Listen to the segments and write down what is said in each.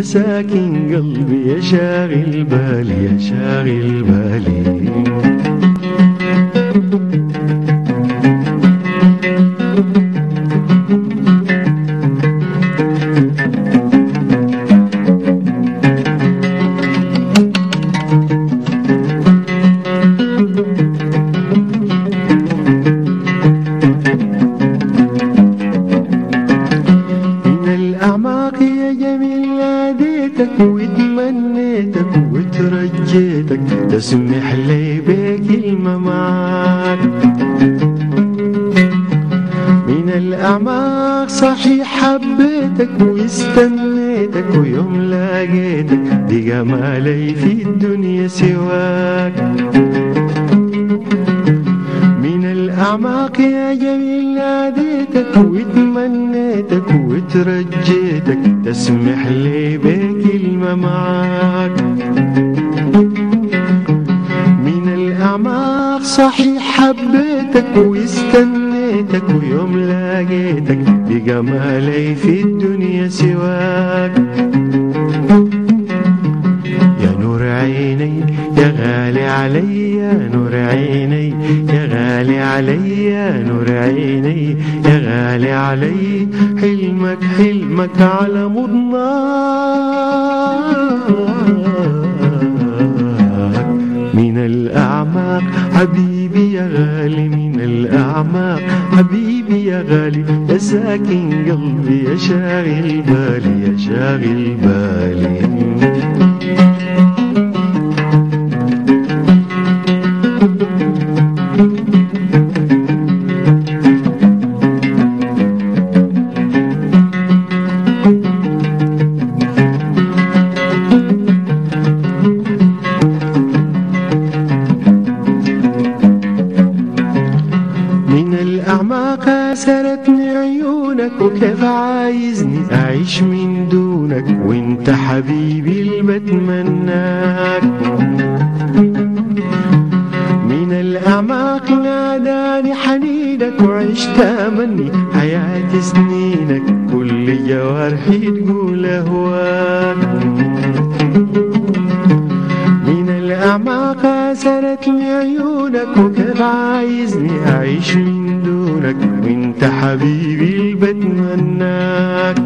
ساكن قلبي يا شاغل بالي يا شاغل بالي من الأعماق يا جميل ناديتك وتمنيتك وترجيتك تسمح لي بكلمة معاك من الأعماق صحيح حبيتك واستنيتك ويوم لقيتك دي جمالي في الدنيا سواك من الأعماق يا جميل ناديتك وتمنيتك وترجيتك تسمح لي بكلمة معاك من الأعماق صحيح حبيتك واستنيتك ويوم لقيتك بجمالي في الدنيا سواك يا نور عيني يا غالي علي يا نور عيني يا غالي علي يا نور عيني يا غالي علي حلمك حلمك على مضناك من الأعماق حبيبي يا غالي من الأعماق حبيبي يا غالي يا ساكن قلبي يا شاغل بالي يا شاغل بالي من الأعماق أسرتني عيونك وكيف عايزني أعيش من دونك وانت حبيبي اللي بتمناك من الأعماق ناداني حنينك وعشت أمني حياتي سنينك كل جوارحي تقول أهواك من الأعماق أسرتني عيونك وكيف عايزني أعيش من دونك وانت حبيبي اللي بتمناك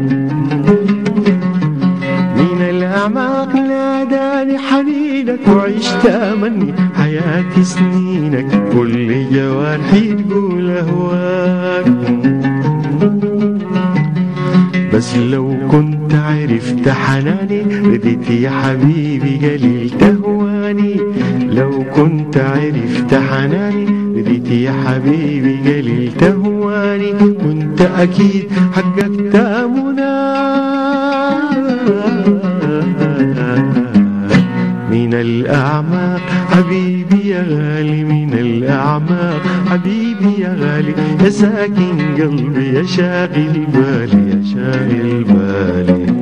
من الأعماق ناداني حنينك وعشت أمني حياتي سنينك كل جوارحي تقول أهواك بس لو كنت عرفت حناني رديت يا حبيبي قليل تهواني لو كنت عرفت حناني رديت يا حبيبي قليل تهواني وانت اكيد حققت مناك من الأعماق حبيبي يا غالي من الأعماق حبيبي يا غالي يا ساكن قلبي يا شاغل بالي يا شاغل بالي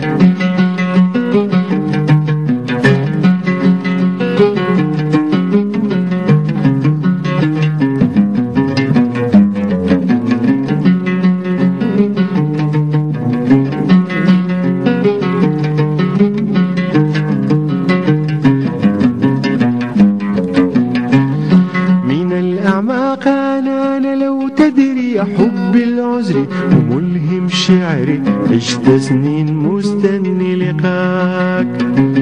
من الأعماق أنا, أنا لو تدري حب العذر وملهم شعري عشت سنين مستني لقاك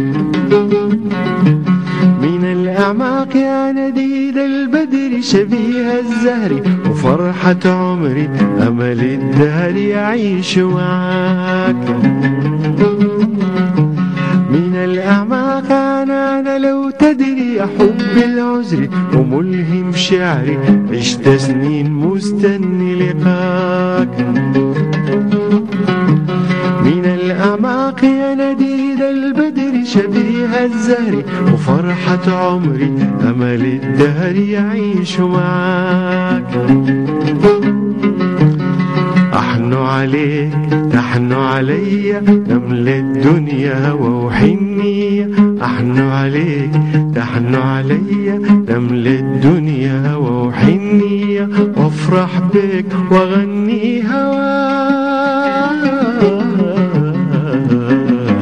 من الأعماق يا نديد البدر شبيه الزهر وفرحة عمري أمل الدهر يعيش معاك من الأعماق أنا, أنا لو تدري حب العذر وملهم شعري عشت سنين مستني لقاك من الأعماق يا نديد البدر شبيه الزهر وفرحة عمري أمل الدهر يعيش معاك أحن عليك تحن علي نمل الدنيا وحنية أحن عليك تحن علي نمل الدنيا وحنية وافرح بك واغني هواك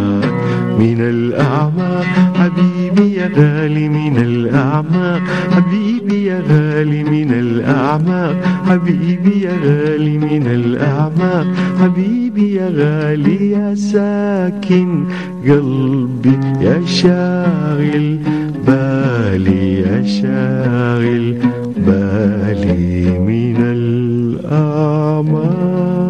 من الأعماق حبيبي يا غالي من الأعماق حبيبي يا غالي من الأعماق حبيبي يا غالي من الأعماق حبيبي يا غالي يا ساكن قلبي يا شاغل بالي يا شاغل بالي من الأعماق